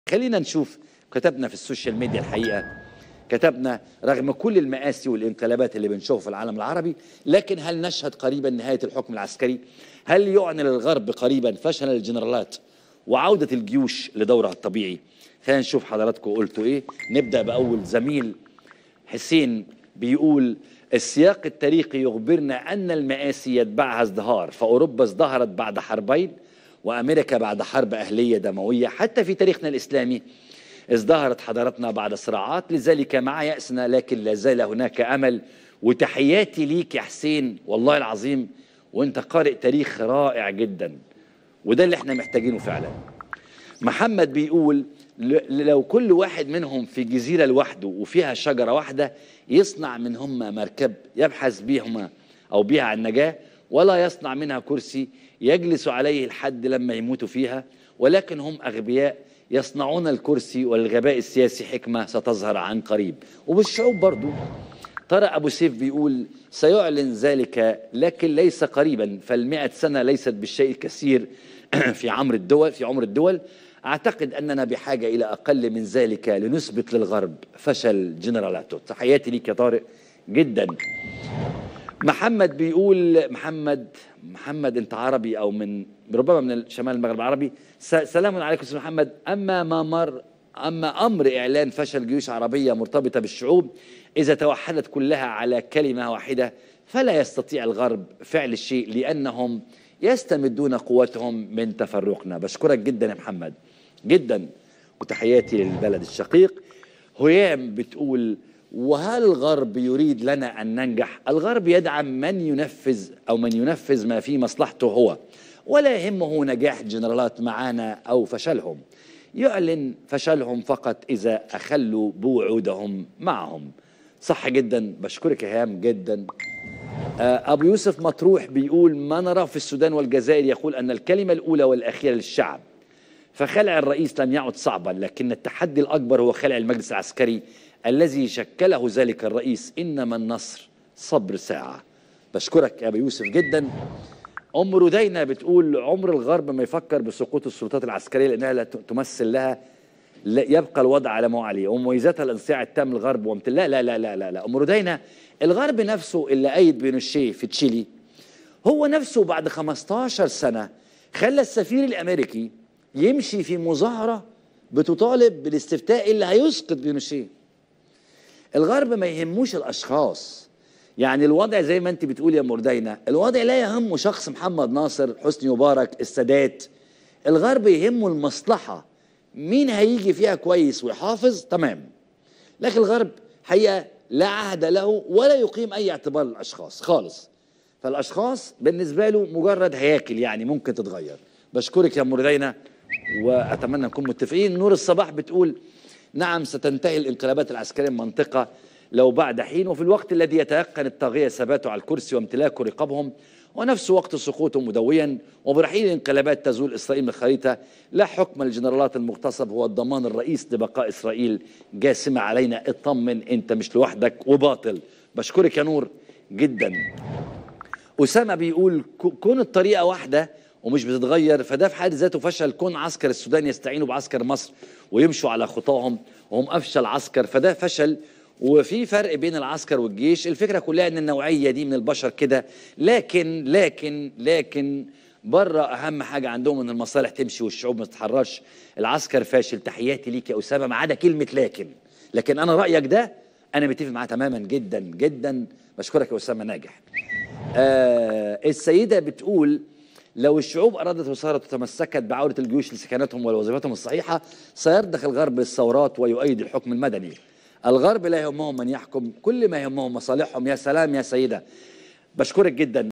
خلينا نشوف كتبنا في السوشيال ميديا الحقيقه كتبنا رغم كل المآسي والانقلابات اللي بنشوفها في العالم العربي لكن هل نشهد قريبا نهايه الحكم العسكري؟ هل يعلن الغرب قريبا فشل الجنرالات وعوده الجيوش لدورها الطبيعي؟ خلينا نشوف حضراتكم قلتوا ايه نبدا باول زميل حسين بيقول السياق التاريخي يخبرنا ان المآسي يتبعها ازدهار فاوروبا ازدهرت بعد حربين وامريكا بعد حرب اهليه دمويه حتى في تاريخنا الاسلامي ازدهرت حضارتنا بعد صراعات لذلك مع يأسنا لكن لا زال هناك امل وتحياتي ليك يا حسين والله العظيم وانت قارئ تاريخ رائع جدا وده اللي احنا محتاجينه فعلا محمد بيقول لو كل واحد منهم في جزيرة لوحده وفيها شجرة واحدة يصنع منهما مركب يبحث بهما أو بها عن النجاة ولا يصنع منها كرسي يجلس عليه الحد لما يموتوا فيها ولكن هم أغبياء يصنعون الكرسي والغباء السياسي حكمة ستظهر عن قريب وبالشعوب برضو ترى أبو سيف بيقول سيعلن ذلك لكن ليس قريبا فالمئة سنة ليست بالشيء الكثير في عمر الدول في عمر الدول أعتقد أننا بحاجة إلى أقل من ذلك لنثبت للغرب فشل جنرالاته تحياتي ليك يا طارق جدا محمد بيقول محمد محمد انت عربي او من ربما من شمال المغرب العربي سلام عليكم استاذ محمد اما ما مر اما امر اعلان فشل جيوش عربيه مرتبطه بالشعوب اذا توحدت كلها على كلمه واحده فلا يستطيع الغرب فعل الشيء لانهم يستمدون قوتهم من تفرقنا بشكرك جدا يا محمد جدا وتحياتي للبلد الشقيق هيام بتقول وهل الغرب يريد لنا أن ننجح الغرب يدعم من ينفذ أو من ينفذ ما في مصلحته هو ولا يهمه نجاح جنرالات معانا أو فشلهم يعلن فشلهم فقط إذا أخلوا بوعودهم معهم صح جدا بشكرك يا هام جدا أبو يوسف مطروح بيقول ما نراه في السودان والجزائر يقول أن الكلمة الأولى والأخيرة للشعب فخلع الرئيس لم يعد صعبا لكن التحدي الأكبر هو خلع المجلس العسكري الذي شكله ذلك الرئيس إنما النصر صبر ساعة بشكرك يا أبو يوسف جدا أم ردينا بتقول عمر الغرب ما يفكر بسقوط السلطات العسكرية لأنها لا تمثل لها يبقى الوضع على ما هو عليه ومميزاتها الانصياع التام للغرب ومت... لا لا لا لا لا لا أم ردينا الغرب نفسه اللي أيد بينوشيه في تشيلي هو نفسه بعد 15 سنة خلى السفير الأمريكي يمشي في مظاهرة بتطالب بالاستفتاء اللي هيسقط بينوشيه الغرب ما يهموش الاشخاص يعني الوضع زي ما انت بتقول يا مردينا الوضع لا يهمه شخص محمد ناصر حسني مبارك السادات الغرب يهمه المصلحة مين هيجي فيها كويس ويحافظ تمام لكن الغرب حقيقة لا عهد له ولا يقيم أي اعتبار للأشخاص خالص فالأشخاص بالنسبة له مجرد هياكل يعني ممكن تتغير بشكرك يا مردينا وأتمنى نكون متفقين نور الصباح بتقول نعم ستنتهي الانقلابات العسكرية المنطقة لو بعد حين وفي الوقت الذي يتيقن الطاغية ثباته على الكرسي وامتلاك رقابهم ونفس وقت سقوطهم مدويا وبرحيل الانقلابات تزول إسرائيل من الخريطة لا حكم الجنرالات المغتصب هو الضمان الرئيس لبقاء إسرائيل جاسمة علينا اطمن أنت مش لوحدك وباطل بشكرك يا نور جدا أسامة بيقول كون الطريقة واحدة ومش بتتغير فده في حد ذاته فشل كون عسكر السودان يستعينوا بعسكر مصر ويمشوا على خطاهم وهم افشل عسكر فده فشل وفي فرق بين العسكر والجيش الفكره كلها ان النوعيه دي من البشر كده لكن لكن لكن بره اهم حاجه عندهم ان المصالح تمشي والشعوب ما تتحررش العسكر فاشل تحياتي ليك يا اسامه ما عدا كلمه لكن لكن انا رايك ده انا متفق معاه تماما جدا جدا بشكرك يا اسامه ناجح آه السيده بتقول لو الشعوب أرادت وصارت وتمسكت بعودة الجيوش لسكناتهم ولوظيفتهم الصحيحة سيرضخ الغرب الثورات ويؤيد الحكم المدني الغرب لا يهمهم من يحكم كل ما يهمهم مصالحهم يا سلام يا سيدة بشكرك جدا